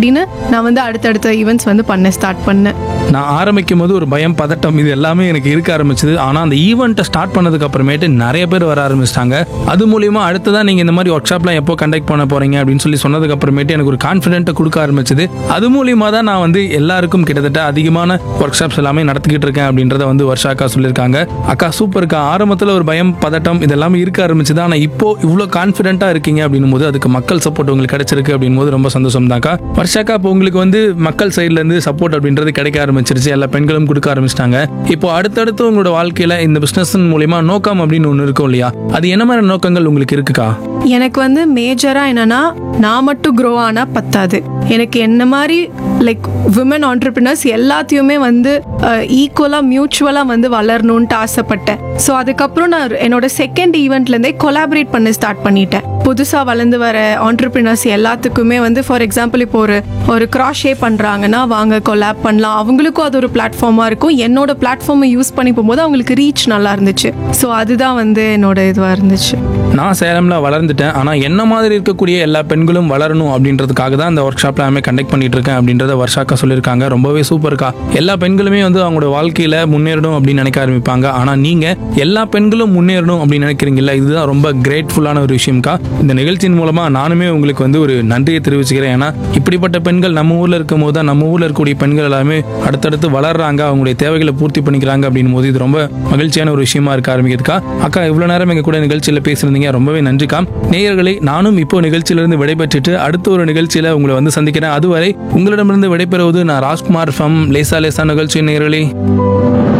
அப்படின்னு நான் வந்து அடுத்தடுத்த ஈவெண்ட்ஸ் வந்து பண்ண ஸ்டார்ட் பண்ணேன் நான் ஆரம்பிக்கும் போது ஒரு பயம் பதட்டம் இது எல்லாமே எனக்கு இருக்க ஆரம்பிச்சது ஆனால் அந்த ஈவெண்ட்டை ஸ்டார்ட் பண்ணதுக்கு அப்புறமேட்டு நிறைய பேர் வர ஆரம்பிச்சிட்டாங்க அது மூலியமா அடுத்ததான் நீங்கள் இந்த மாதிரி ஒர்க் ஷாப்லாம் எப்போ கண்டக்ட் பண்ண போறீங்க அப்படின்னு சொல்லி சொன்னதுக்கு அப்புறமேட்டு எனக்கு ஒரு கான்ஃபிடென்ட்டை கொடுக்க ஆரம்பிச்சது அது மூலியமா தான் நான் வந்து எல்லாருக்கும் கிட்டத்தட்ட அதிகமான ஒர்க் ஷாப்ஸ் எல்லாமே நடத்திக்கிட்டு இருக்கேன் அப்படின்றத வந்து வர்ஷா அக்கா சொல்லியிருக்காங்க அக்கா சூப்பர்க்கா ஆரம்பத்தில் ஒரு பயம் பதட்டம் இதெல்லாமே இருக்க ஆரம்பிச்சது ஆனால் இப்போ இவ்வளோ கான்ஃபிடென்ட்டாக இருக்கீங்க அப்படின்னும் போது அதுக்கு மக்கள் சப்போர்ட் உங்களுக்கு கிடைச்சிருக்கு அப்படின்னும் போது ரொம்ப சந்தோஷம் தான்க்கா வர்ஷாக்கா இப்போ உங்களுக்கு வந்து மக்கள் சைட்ல இருந்து சப்போர்ட் அப்படின்றது கிடைக்க ஆரம்பிச்சிருச்சு எல்லா பெண்களும் கொடுக்க ஆரம்பிச்சிட்டாங்க இப்போ அடுத்தடுத்து உங்களோட வாழ்க்கையில இந்த பிசினஸ் மூலியமா நோக்கம் அப்படின்னு ஒன்று இருக்கும் இல்லையா அது என்ன மாதிரி நோக்கங்கள் உங்களுக்கு இருக்குக்கா எனக்கு வந்து மேஜரா என்னன்னா நான் மட்டும் க்ரோ ஆனா பத்தாது எனக்கு என்ன மாதிரி லைக் விமன் ஆண்டர்பிரினர்ஸ் எல்லாத்தையுமே வந்து ஈக்குவலாக மியூச்சுவலாக வந்து வளரணும்ன்ட்டு ஆசைப்பட்டேன் ஸோ அதுக்கப்புறம் நான் என்னோட செகண்ட் ஈவெண்ட்லேருந்தே கொலாபரேட் பண்ண ஸ்டார்ட் பண்ணிட்டேன் புதுசாக வளர்ந்து வர ஆண்டர்பிரினர்ஸ் எல்லாத்துக்குமே வந்து ஃபார் எக்ஸாம்பிள் இப்போ ஒரு ஒரு க்ராஷே பண்ணுறாங்கன்னா வாங்க கொலாப் பண்ணலாம் அவங்களுக்கும் அது ஒரு பிளாட்ஃபார்மாக இருக்கும் என்னோட பிளாட்ஃபார்மை யூஸ் பண்ணி போகும்போது அவங்களுக்கு ரீச் நல்லா இருந்துச்சு ஸோ அதுதான் வந்து என்னோட இதுவாக இருந்துச்சு நான் சேலம்ல வளர்ந்துட்டேன் ஆனா என்ன மாதிரி இருக்கக்கூடிய எல்லா பெண்களும் வளரணும் அப்படின்றதுக்காக தான் இந்த ஒர்க் ஷாப் எல்லாமே கண்டக்ட் பண்ணிட்டு இருக்கேன் அப்படின்றத வர்ஷாக்கா சொல்லியிருக்காங்க ரொம்பவே சூப்பர்க்கா எல்லா பெண்களுமே வந்து அவங்களோட வாழ்க்கையில முன்னேறணும் அப்படின்னு நினைக்க ஆரம்பிப்பாங்க ஆனா நீங்க எல்லா பெண்களும் முன்னேறணும் அப்படின்னு நினைக்கிறீங்கல்ல இதுதான் ரொம்ப கிரேட்ஃபுல்லான ஒரு விஷயம்க்கா இந்த நிகழ்ச்சியின் மூலமா நானுமே உங்களுக்கு வந்து ஒரு நன்றியை தெரிவிச்சுக்கிறேன் ஏன்னா இப்படிப்பட்ட பெண்கள் நம்ம ஊர்ல இருக்கும் போது தான் நம்ம ஊர்ல இருக்கக்கூடிய பெண்கள் எல்லாமே அடுத்தடுத்து வளர்றாங்க அவங்களுடைய தேவைகளை பூர்த்தி பண்ணிக்கிறாங்க அப்படின்னும் போது இது ரொம்ப மகிழ்ச்சியான ஒரு விஷயமா இருக்க ஆரம்பிக்குதுக்கா அக்கா இவ்வளவு நேரம் எங்க கூட நிகழ்ச்சியில பேசியிருந்தீங்க ரொம்பவே நன்றிக்கா நேயர்களே நானும் இப்போ நிகழ்ச்சியிலிருந்து விடைபெற்றுட்டு அடுத்த ஒரு நிகழ்ச்சியில உங்களை வந்து சந்திக்கிறேன் அதுவரை உங்களிடமிருந்து விடைபெறுவது நான் ராஜ்குமார் ஃபம் லேசா லேசா நிகழ்ச்சி நேயர்களே